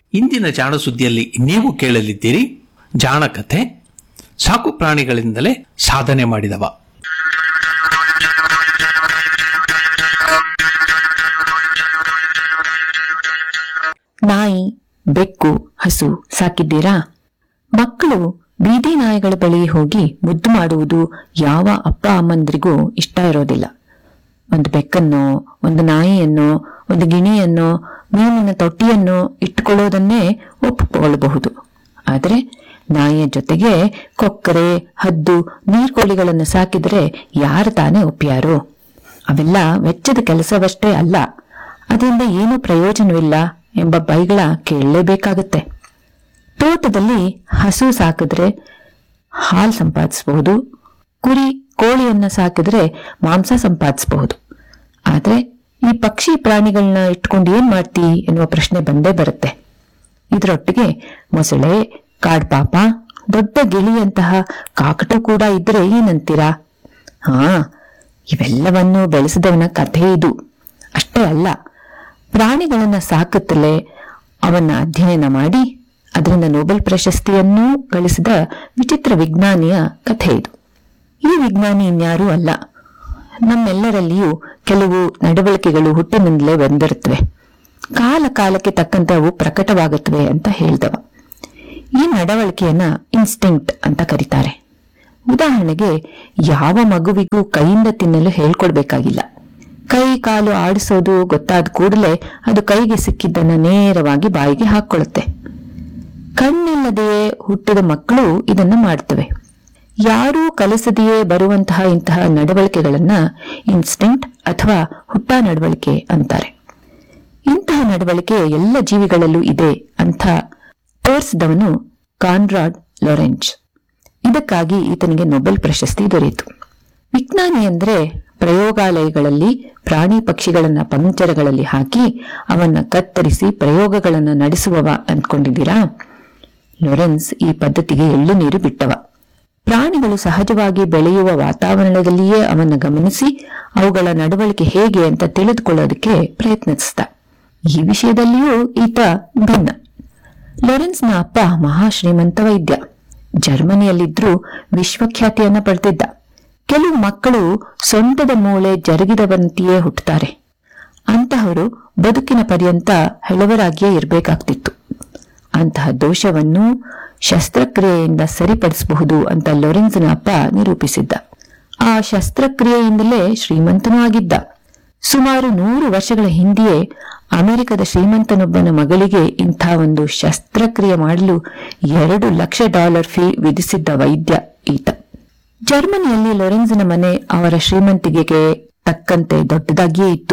ಇಂದಿನ ಜಾಣ ಸುದ್ದಿಯಲ್ಲಿ ನೀವು ಕೇಳಲಿದ್ದೀರಿ ಜಾಣ ಕಥೆ ಸಾಕು ಪ್ರಾಣಿಗಳಿಂದಲೇ ಸಾಧನೆ ಮಾಡಿದವ ನಾಯಿ ಬೆಕ್ಕು ಹಸು ಸಾಕಿದ್ದೀರಾ ಮಕ್ಕಳು ಬೀದಿ ನಾಯಿಗಳ ಬಳಿ ಹೋಗಿ ಮುದ್ದು ಮಾಡುವುದು ಯಾವ ಅಪ್ಪ ಅಮ್ಮಂದ್ರಿಗೂ ಇಷ್ಟ ಇರೋದಿಲ್ಲ ಒಂದು ಬೆಕ್ಕನ್ನೋ ಒಂದು ನಾಯಿಯನ್ನೋ ಒಂದು ಗಿಣಿಯನ್ನೋ ಮೀನಿನ ತೊಟ್ಟಿಯನ್ನೋ ಇಟ್ಟುಕೊಳ್ಳೋದನ್ನೇ ಒಪ್ಪಿಕೊಳ್ಳಬಹುದು ಆದರೆ ನಾಯಿಯ ಜೊತೆಗೆ ಕೊಕ್ಕರೆ ಹದ್ದು ನೀರ್ಕೋಳಿಗಳನ್ನು ಸಾಕಿದರೆ ಯಾರು ತಾನೇ ಒಪ್ಪ್ಯಾರು ಅವೆಲ್ಲ ವೆಚ್ಚದ ಕೆಲಸವಷ್ಟೇ ಅಲ್ಲ ಅದರಿಂದ ಏನೂ ಪ್ರಯೋಜನವಿಲ್ಲ ಎಂಬ ಬೈಗಳ ಕೇಳಲೇಬೇಕಾಗತ್ತೆ ತೋಟದಲ್ಲಿ ಹಸು ಸಾಕಿದ್ರೆ ಹಾಲು ಸಂಪಾದಿಸಬಹುದು ಕುರಿ ಕೋಳಿಯನ್ನ ಸಾಕಿದ್ರೆ ಮಾಂಸ ಸಂಪಾದಿಸಬಹುದು ಆದ್ರೆ ಈ ಪಕ್ಷಿ ಪ್ರಾಣಿಗಳನ್ನ ಇಟ್ಕೊಂಡು ಏನ್ ಮಾಡ್ತಿ ಎನ್ನುವ ಪ್ರಶ್ನೆ ಬಂದೇ ಬರುತ್ತೆ ಇದರೊಟ್ಟಿಗೆ ಮೊಸಳೆ ಕಾಡ್ಪಾಪ ದೊಡ್ಡ ಗಿಳಿಯಂತಹ ಕಾಕಟು ಕೂಡ ಇದ್ರೆ ಏನಂತೀರಾ ಹಾ ಇವೆಲ್ಲವನ್ನು ಬೆಳೆಸಿದವನ ಕಥೆ ಇದು ಅಷ್ಟೇ ಅಲ್ಲ ಪ್ರಾಣಿಗಳನ್ನ ಸಾಕುತ್ತಲೇ ಅವನ್ನ ಅಧ್ಯಯನ ಮಾಡಿ ಅದರಿಂದ ನೊಬೆಲ್ ಪ್ರಶಸ್ತಿಯನ್ನೂ ಗಳಿಸಿದ ವಿಚಿತ್ರ ವಿಜ್ಞಾನಿಯ ಕಥೆ ಇದು ಈ ವಿಜ್ಞಾನಿ ಇನ್ಯಾರೂ ಅಲ್ಲ ನಮ್ಮೆಲ್ಲರಲ್ಲಿಯೂ ಕೆಲವು ನಡವಳಿಕೆಗಳು ಹುಟ್ಟಿನಿಂದಲೇ ಬಂದಿರುತ್ತವೆ ಕಾಲ ಕಾಲಕ್ಕೆ ತಕ್ಕಂತೆ ಅವು ಪ್ರಕಟವಾಗುತ್ತವೆ ಅಂತ ಹೇಳ್ದವ ಈ ನಡವಳಿಕೆಯನ್ನ ಇನ್ಸ್ಟಿಂಕ್ಟ್ ಅಂತ ಕರೀತಾರೆ ಉದಾಹರಣೆಗೆ ಯಾವ ಮಗುವಿಗೂ ಕೈಯಿಂದ ತಿನ್ನಲು ಹೇಳ್ಕೊಡ್ಬೇಕಾಗಿಲ್ಲ ಕೈ ಕಾಲು ಆಡಿಸೋದು ಗೊತ್ತಾದ ಕೂಡಲೇ ಅದು ಕೈಗೆ ಸಿಕ್ಕಿದ್ದನ್ನ ನೇರವಾಗಿ ಬಾಯಿಗೆ ಹಾಕೊಳ್ಳುತ್ತೆ ಕಣ್ಣಿಲ್ಲದೆಯೇ ಹುಟ್ಟಿದ ಮಕ್ಕಳು ಇದನ್ನ ಮಾಡ್ತವೆ ಯಾರೂ ಕಲಿಸದೆಯೇ ಬರುವಂತಹ ಇಂತಹ ನಡವಳಿಕೆಗಳನ್ನ ಇನ್ಸ್ಟಿಂಕ್ಟ್ ಅಥವಾ ಹುಟ್ಟ ನಡವಳಿಕೆ ಅಂತಾರೆ ಇಂತಹ ನಡವಳಿಕೆ ಎಲ್ಲ ಜೀವಿಗಳಲ್ಲೂ ಇದೆ ಅಂತ ತೋರಿಸಿದವನು ಕಾನ್ರಾಡ್ ಲೊರೆಂಚ್ ಇದಕ್ಕಾಗಿ ಈತನಿಗೆ ನೊಬೆಲ್ ಪ್ರಶಸ್ತಿ ದೊರೆಯಿತು ವಿಜ್ಞಾನಿ ಅಂದ್ರೆ ಪ್ರಯೋಗಾಲಯಗಳಲ್ಲಿ ಪ್ರಾಣಿ ಪಕ್ಷಿಗಳನ್ನ ಪಂಜರಗಳಲ್ಲಿ ಹಾಕಿ ಅವನ್ನ ಕತ್ತರಿಸಿ ಪ್ರಯೋಗಗಳನ್ನ ನಡೆಸುವವ ಅಂದ್ಕೊಂಡಿದ್ದೀರಾ ಲೊರೆನ್ಸ್ ಈ ಪದ್ಧತಿಗೆ ಎಳ್ಳು ನೀರು ಬಿಟ್ಟವ ಪ್ರಾಣಿಗಳು ಸಹಜವಾಗಿ ಬೆಳೆಯುವ ವಾತಾವರಣದಲ್ಲಿಯೇ ಅವನ್ನ ಗಮನಿಸಿ ಅವುಗಳ ನಡವಳಿಕೆ ಹೇಗೆ ಅಂತ ತಿಳಿದುಕೊಳ್ಳೋದಕ್ಕೆ ಪ್ರಯತ್ನಿಸಿದ ಈ ವಿಷಯದಲ್ಲಿಯೂ ಈತ ಭಿನ್ನ ಲೊರೆನ್ಸ್ನ ಅಪ್ಪ ಮಹಾಶ್ರೀಮಂತ ವೈದ್ಯ ಜರ್ಮನಿಯಲ್ಲಿದ್ರೂ ವಿಶ್ವಖ್ಯಾತಿಯನ್ನ ಪಡೆದಿದ್ದ ಕೆಲವು ಮಕ್ಕಳು ಸೊಂಟದ ಮೂಳೆ ಜರುಗಿದವಂತೆಯೇ ಹುಟ್ಟುತ್ತಾರೆ ಅಂತಹವರು ಬದುಕಿನ ಪರ್ಯಂತ ಹೆಳವರಾಗಿಯೇ ಇರಬೇಕಾಗ್ತಿತ್ತು ಅಂತಹ ದೋಷವನ್ನು ಶಸ್ತ್ರಕ್ರಿಯೆಯಿಂದ ಸರಿಪಡಿಸಬಹುದು ಅಂತ ಲೊರೆನ್ಸ್ನ ಅಪ್ಪ ನಿರೂಪಿಸಿದ್ದ ಆ ಶಸ್ತ್ರಕ್ರಿಯೆಯಿಂದಲೇ ಶ್ರೀಮಂತನೂ ಆಗಿದ್ದ ಸುಮಾರು ನೂರು ವರ್ಷಗಳ ಹಿಂದೆಯೇ ಅಮೆರಿಕದ ಶ್ರೀಮಂತನೊಬ್ಬನ ಮಗಳಿಗೆ ಇಂಥ ಒಂದು ಶಸ್ತ್ರಕ್ರಿಯೆ ಮಾಡಲು ಎರಡು ಲಕ್ಷ ಡಾಲರ್ ಫೀ ವಿಧಿಸಿದ್ದ ವೈದ್ಯ ಈತ ಜರ್ಮನಿಯಲ್ಲಿ ಲೊರೆನ್ಸ್ನ ಮನೆ ಅವರ ಶ್ರೀಮಂತಿಗೆಗೆ ತಕ್ಕಂತೆ ದೊಡ್ಡದಾಗಿಯೇ ಇತ್ತು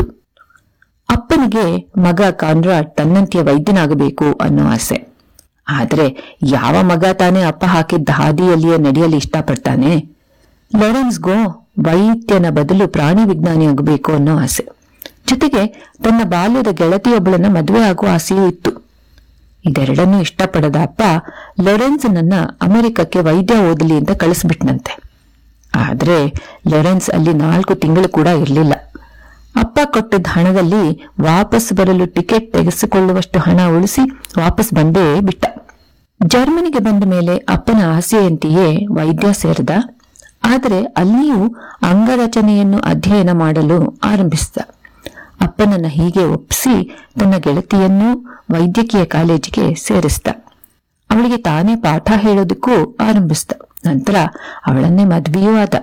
ಅಪ್ಪನಿಗೆ ಮಗ ಕಾನ್ರಾಡ್ ತನ್ನಂತೆಯ ವೈದ್ಯನಾಗಬೇಕು ಅನ್ನೋ ಆಸೆ ಆದರೆ ಯಾವ ಮಗ ತಾನೇ ಅಪ್ಪ ಹಾಕಿದ್ದ ಹಾದಿಯಲ್ಲಿಯೇ ನಡೆಯಲು ಇಷ್ಟಪಡ್ತಾನೆ ಲೊರೆನ್ಸ್ಗೋ ವೈದ್ಯನ ಬದಲು ಪ್ರಾಣಿ ವಿಜ್ಞಾನಿಯಾಗಬೇಕು ಅನ್ನೋ ಆಸೆ ಜೊತೆಗೆ ತನ್ನ ಬಾಲ್ಯದ ಗೆಳತಿಯೊಬ್ಬಳನ್ನ ಮದುವೆ ಆಗುವ ಆಸೆಯೂ ಇತ್ತು ಇದೆರಡನ್ನೂ ಇಷ್ಟಪಡದ ಅಪ್ಪ ಲೊರೆನ್ಸ್ನನ್ನ ಅಮೆರಿಕಕ್ಕೆ ವೈದ್ಯ ಓದಲಿ ಅಂತ ಕಳಿಸ್ಬಿಟ್ನಂತೆ ಆದ್ರೆ ಲೊರೆನ್ಸ್ ಅಲ್ಲಿ ನಾಲ್ಕು ತಿಂಗಳು ಕೂಡ ಇರಲಿಲ್ಲ ಅಪ್ಪ ಕೊಟ್ಟಿದ್ದ ಹಣದಲ್ಲಿ ವಾಪಸ್ ಬರಲು ಟಿಕೆಟ್ ತೆಗೆಸಿಕೊಳ್ಳುವಷ್ಟು ಹಣ ಉಳಿಸಿ ವಾಪಸ್ ಬಂದೇ ಬಿಟ್ಟ ಜರ್ಮನಿಗೆ ಬಂದ ಮೇಲೆ ಅಪ್ಪನ ಆಸೆಯಂತೆಯೇ ವೈದ್ಯ ಸೇರಿದ ಆದರೆ ಅಲ್ಲಿಯೂ ಅಂಗರಚನೆಯನ್ನು ಅಧ್ಯಯನ ಮಾಡಲು ಆರಂಭಿಸಿದ ಅಪ್ಪನನ್ನ ಹೀಗೆ ಒಪ್ಪಿಸಿ ತನ್ನ ಗೆಳತಿಯನ್ನು ವೈದ್ಯಕೀಯ ಕಾಲೇಜಿಗೆ ಸೇರಿಸಿದ ಅವಳಿಗೆ ತಾನೇ ಪಾಠ ಹೇಳೋದಕ್ಕೂ ಆರಂಭಿಸಿದ ನಂತರ ಅವಳನ್ನೇ ಮದ್ವೆಯೂ ಆದ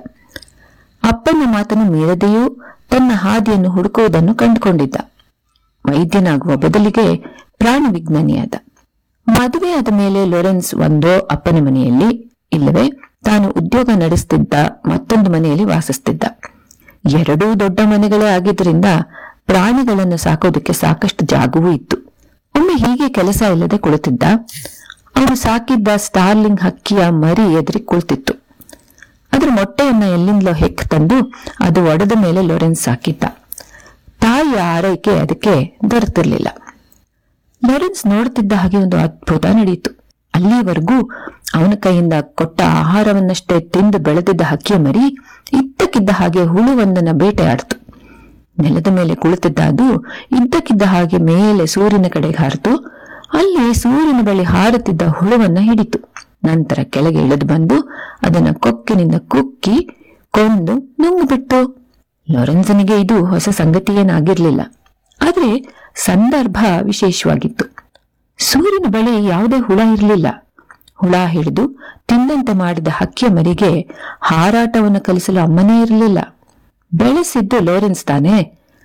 ಅಪ್ಪನ ಮಾತನ್ನು ಮೀರದೆಯೂ ತನ್ನ ಹಾದಿಯನ್ನು ಹುಡುಕುವುದನ್ನು ಕಂಡುಕೊಂಡಿದ್ದ ವೈದ್ಯನಾಗುವ ಬದಲಿಗೆ ಪ್ರಾಣಿ ವಿಜ್ಞಾನಿಯಾದ ಮದುವೆಯಾದ ಮೇಲೆ ಲೊರೆನ್ಸ್ ಒಂದೋ ಅಪ್ಪನ ಮನೆಯಲ್ಲಿ ಇಲ್ಲವೇ ತಾನು ಉದ್ಯೋಗ ನಡೆಸುತ್ತಿದ್ದ ಮತ್ತೊಂದು ಮನೆಯಲ್ಲಿ ವಾಸಿಸುತ್ತಿದ್ದ ಎರಡೂ ದೊಡ್ಡ ಮನೆಗಳೇ ಆಗಿದ್ದರಿಂದ ಪ್ರಾಣಿಗಳನ್ನು ಸಾಕೋದಕ್ಕೆ ಸಾಕಷ್ಟು ಜಾಗವೂ ಇತ್ತು ಒಮ್ಮೆ ಹೀಗೆ ಕೆಲಸ ಇಲ್ಲದೆ ಕುಳಿತಿದ್ದ ಅವನು ಸಾಕಿದ್ದ ಸ್ಟಾರ್ಲಿಂಗ್ ಹಕ್ಕಿಯ ಮರಿ ಎದುರಿ ಕುಳಿತಿತ್ತು ಅದರ ಮೊಟ್ಟೆಯನ್ನ ಎಲ್ಲಿಂದಲೋ ಹೆಕ್ ತಂದು ಅದು ಒಡೆದ ಮೇಲೆ ಲೊರೆನ್ಸ್ ಸಾಕಿದ್ದ ತಾಯಿಯ ಆರೈಕೆ ಅದಕ್ಕೆ ದೊರೆತಿರ್ಲಿಲ್ಲ ಲಾರೆನ್ಸ್ ನೋಡುತ್ತಿದ್ದ ಹಾಗೆ ಒಂದು ಅದ್ಭುತ ನಡೆಯಿತು ಅಲ್ಲಿಯವರೆಗೂ ಅವನ ಕೈಯಿಂದ ಕೊಟ್ಟ ಆಹಾರವನ್ನಷ್ಟೇ ತಿಂದು ಬೆಳೆದಿದ್ದ ಹಕ್ಕಿಯ ಮರಿ ಇದ್ದಕ್ಕಿದ್ದ ಹಾಗೆ ಹುಳುವೊಂದನ್ನ ಬೇಟೆಯಾಡ್ತು ನೆಲದ ಮೇಲೆ ಕುಳಿತಿದ್ದ ಅದು ಇದ್ದಕ್ಕಿದ್ದ ಹಾಗೆ ಮೇಲೆ ಸೂರ್ಯನ ಕಡೆಗೆ ಹಾರಿತು ಅಲ್ಲಿ ಸೂರ್ಯನ ಬಳಿ ಹಾರುತ್ತಿದ್ದ ಹುಳುವನ್ನ ಹಿಡಿತು ನಂತರ ಕೆಳಗೆ ಇಳಿದು ಬಂದು ಅದನ್ನ ಕೊಕ್ಕಿನಿಂದ ಕುಕ್ಕಿ ಕೊಂದು ನುಂಗು ಬಿಟ್ಟು ಲೊರೆನ್ಸನಿಗೆ ಇದು ಹೊಸ ಸಂಗತಿಯೇನಾಗಿರ್ಲಿಲ್ಲ ಆದ್ರೆ ಸಂದರ್ಭ ವಿಶೇಷವಾಗಿತ್ತು ಸೂರ್ಯನ ಬಳಿ ಯಾವುದೇ ಹುಳ ಇರಲಿಲ್ಲ ಹುಳ ಹಿಡಿದು ತಿಂದಂತೆ ಮಾಡಿದ ಹಕ್ಕಿಯ ಮರಿಗೆ ಹಾರಾಟವನ್ನು ಕಲಿಸಲು ಅಮ್ಮನೇ ಇರಲಿಲ್ಲ ಬೆಳೆಸಿದ್ದು ಲೋರೆನ್ಸ್ ತಾನೇ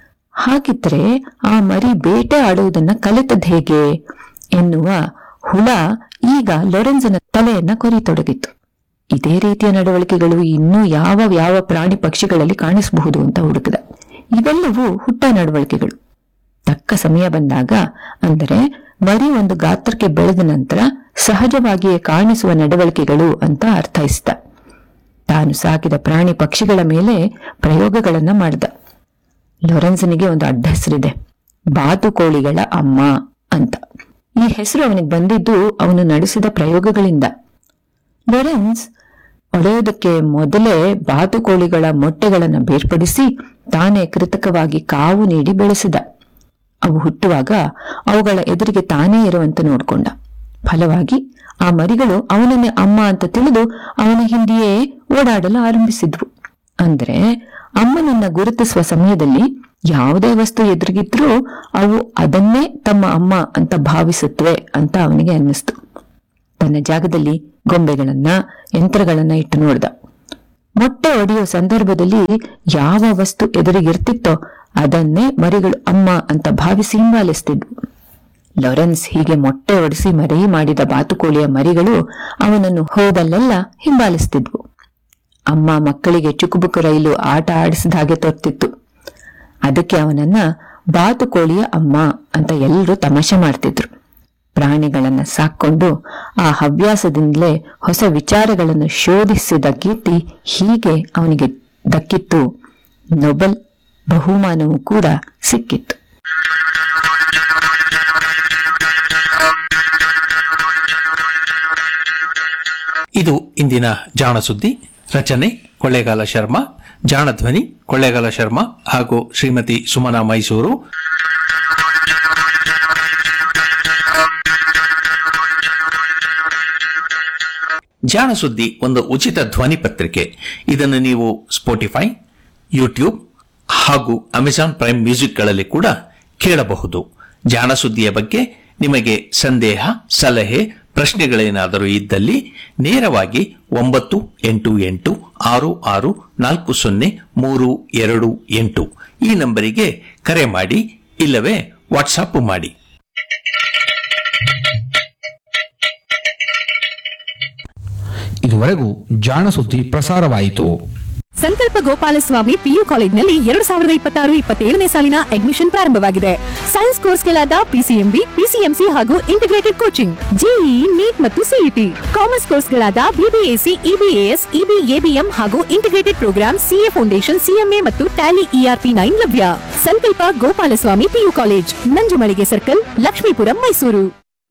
ಹಾಗಿದ್ರೆ ಆ ಮರಿ ಬೇಟೆ ಆಡುವುದನ್ನ ಕಲಿತದ್ ಹೇಗೆ ಎನ್ನುವ ಹುಳ ಈಗ ಲೊರೆನ್ಸನ ತಲೆಯನ್ನ ಕೊರಿತೊಡಗಿತ್ತು ಇದೇ ರೀತಿಯ ನಡವಳಿಕೆಗಳು ಇನ್ನೂ ಯಾವ ಯಾವ ಪ್ರಾಣಿ ಪಕ್ಷಿಗಳಲ್ಲಿ ಕಾಣಿಸಬಹುದು ಅಂತ ಹುಡುಕಿದ ಇವೆಲ್ಲವೂ ಹುಟ್ಟ ನಡವಳಿಕೆಗಳು ತಕ್ಕ ಸಮಯ ಬಂದಾಗ ಅಂದರೆ ಮರಿ ಒಂದು ಗಾತ್ರಕ್ಕೆ ಬೆಳೆದ ನಂತರ ಸಹಜವಾಗಿಯೇ ಕಾಣಿಸುವ ನಡವಳಿಕೆಗಳು ಅಂತ ಅರ್ಥೈಸಿದ ತಾನು ಸಾಕಿದ ಪ್ರಾಣಿ ಪಕ್ಷಿಗಳ ಮೇಲೆ ಪ್ರಯೋಗಗಳನ್ನ ಮಾಡಿದ ಲೊರೆನ್ಸನಿಗೆ ಒಂದು ಅಡ್ಡ ಹೆಸರಿದೆ ಬಾತುಕೋಳಿಗಳ ಅಮ್ಮ ಅಂತ ಈ ಹೆಸರು ಅವನಿಗೆ ಬಂದಿದ್ದು ಅವನು ನಡೆಸಿದ ಪ್ರಯೋಗಗಳಿಂದ ಲೊರೆನ್ಸ್ ಒಡೆಯೋದಕ್ಕೆ ಮೊದಲೇ ಬಾತುಕೋಳಿಗಳ ಮೊಟ್ಟೆಗಳನ್ನು ಬೇರ್ಪಡಿಸಿ ತಾನೇ ಕೃತಕವಾಗಿ ಕಾವು ನೀಡಿ ಬೆಳೆಸಿದ ಅವು ಹುಟ್ಟುವಾಗ ಅವುಗಳ ಎದುರಿಗೆ ತಾನೇ ಇರುವಂತೆ ನೋಡ್ಕೊಂಡ ಫಲವಾಗಿ ಆ ಮರಿಗಳು ಅವನನ್ನೇ ಅಮ್ಮ ಅಂತ ತಿಳಿದು ಅವನ ಹಿಂದೆಯೇ ಓಡಾಡಲು ಆರಂಭಿಸಿದ್ವು ಅಂದ್ರೆ ಅಮ್ಮನನ್ನ ಗುರುತಿಸುವ ಸಮಯದಲ್ಲಿ ಯಾವುದೇ ವಸ್ತು ಎದುರಿಗಿದ್ರೂ ಅವು ಅದನ್ನೇ ತಮ್ಮ ಅಮ್ಮ ಅಂತ ಭಾವಿಸುತ್ತವೆ ಅಂತ ಅವನಿಗೆ ಅನ್ನಿಸ್ತು ತನ್ನ ಜಾಗದಲ್ಲಿ ಗೊಂಬೆಗಳನ್ನ ಯಂತ್ರಗಳನ್ನ ಇಟ್ಟು ನೋಡ್ದ ಮೊಟ್ಟೆ ಒಡೆಯುವ ಸಂದರ್ಭದಲ್ಲಿ ಯಾವ ವಸ್ತು ಎದುರಿಗಿರ್ತಿತ್ತೋ ಅದನ್ನೇ ಮರಿಗಳು ಅಮ್ಮ ಅಂತ ಭಾವಿಸಿ ಹಿಂಬಾಲಿಸ್ತಿದ್ವು ಲಾರೆನ್ಸ್ ಹೀಗೆ ಮೊಟ್ಟೆ ಒಡಿಸಿ ಮರಿ ಮಾಡಿದ ಬಾತುಕೋಳಿಯ ಮರಿಗಳು ಅವನನ್ನು ಹೋದಲ್ಲೆಲ್ಲ ಹಿಂಬಾಲಿಸ್ತಿದ್ವು ಅಮ್ಮ ಮಕ್ಕಳಿಗೆ ಚುಕುಬುಕು ರೈಲು ಆಟ ಆಡಿಸಿದ ಹಾಗೆ ತೋರ್ತಿತ್ತು ಅದಕ್ಕೆ ಅವನನ್ನ ಬಾತುಕೋಳಿಯ ಅಮ್ಮ ಅಂತ ಎಲ್ಲರೂ ತಮಾಷೆ ಮಾಡ್ತಿದ್ರು ಪ್ರಾಣಿಗಳನ್ನ ಸಾಕೊಂಡು ಆ ಹವ್ಯಾಸದಿಂದಲೇ ಹೊಸ ವಿಚಾರಗಳನ್ನು ಶೋಧಿಸಿದ ಕೀರ್ತಿ ಹೀಗೆ ಅವನಿಗೆ ದಕ್ಕಿತ್ತು ನೊಬೆಲ್ ಬಹುಮಾನವೂ ಕೂಡ ಸಿಕ್ಕಿತ್ತು ಇದು ಇಂದಿನ ಜಾಣ ಸುದ್ದಿ ರಚನೆ ಕೊಳ್ಳೇಗಾಲ ಶರ್ಮಾ ಜಾಣ ಧ್ವನಿ ಕೊಳ್ಳೇಗಾಲ ಶರ್ಮಾ ಹಾಗೂ ಶ್ರೀಮತಿ ಸುಮನಾ ಮೈಸೂರು ಜಾಣ ಸುದ್ದಿ ಒಂದು ಉಚಿತ ಧ್ವನಿ ಪತ್ರಿಕೆ ಇದನ್ನು ನೀವು ಸ್ಪೋಟಿಫೈ ಯೂಟ್ಯೂಬ್ ಹಾಗೂ ಅಮೆಜಾನ್ ಪ್ರೈಮ್ ಮ್ಯೂಸಿಕ್ಗಳಲ್ಲಿ ಕೂಡ ಕೇಳಬಹುದು ಜಾಣ ಸುದ್ದಿಯ ಬಗ್ಗೆ ನಿಮಗೆ ಸಂದೇಹ ಸಲಹೆ ಪ್ರಶ್ನೆಗಳೇನಾದರೂ ಇದ್ದಲ್ಲಿ ನೇರವಾಗಿ ಒಂಬತ್ತು ಎಂಟು ಎಂಟು ಆರು ಆರು ನಾಲ್ಕು ಸೊನ್ನೆ ಮೂರು ಎರಡು ಎಂಟು ಈ ನಂಬರಿಗೆ ಕರೆ ಮಾಡಿ ಇಲ್ಲವೇ ವಾಟ್ಸಾಪ್ ಮಾಡಿ ಇದುವರೆಗೂ ಜಾಣ ಸುದ್ದಿ ಪ್ರಸಾರವಾಯಿತು ಸಂಕಲ್ಪ ಗೋಪಾಲಸ್ವಾಮಿ ಪಿಯು ಕಾಲೇಜ್ನಲ್ಲಿ ಎರಡು ಸಾವಿರದ ಇಪ್ಪತ್ತಾರು ಇಪ್ಪತ್ತೇಳನೇ ಸಾಲಿನ ಅಡ್ಮಿಷನ್ ಪ್ರಾರಂಭವಾಗಿದೆ ಸೈನ್ಸ್ ಕೋರ್ಸ್ಗಳಾದ ಪಿಸಿಎಂಬಿ ಪಿಸಿಎಂಸಿ ಹಾಗೂ ಇಂಟಿಗ್ರೇಟೆಡ್ ಕೋಚಿಂಗ್ ಜೆಇಇ ನೀಟ್ ಮತ್ತು ಸಿಇಟಿ ಕಾಮರ್ಸ್ ಕೋರ್ಸ್ಗಳಾದ ಬಿಬಿಎಸಿ ಇಬಿಎಎಸ್ ಇಬಿಎಬಿಎಂ ಹಾಗೂ integrated program CA foundation CMA ಮತ್ತು ಟ್ಯಾಲಿ ಇಆರ್ಪಿ ನೈನ್ ಲಭ್ಯ Sankalpa Gopalaswamy PU college Nanjumalige circle Lakshmipuram Mysuru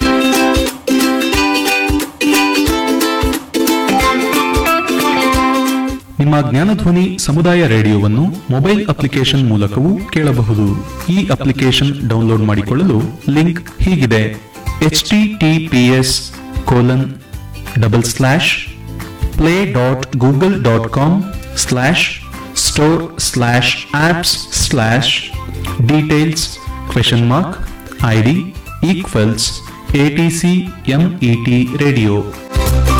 ನಿಮ್ಮ ಜ್ಞಾನಧ್ವನಿ ಸಮುದಾಯ ರೇಡಿಯೋವನ್ನು ಮೊಬೈಲ್ ಅಪ್ಲಿಕೇಶನ್ ಮೂಲಕವೂ ಕೇಳಬಹುದು ಈ ಅಪ್ಲಿಕೇಶನ್ ಡೌನ್ಲೋಡ್ ಮಾಡಿಕೊಳ್ಳಲು ಲಿಂಕ್ ಹೀಗಿದೆ H T T P S colon double slash play dot Google dot com slash store slash apps slash details question mark I D equals A T C ME T radio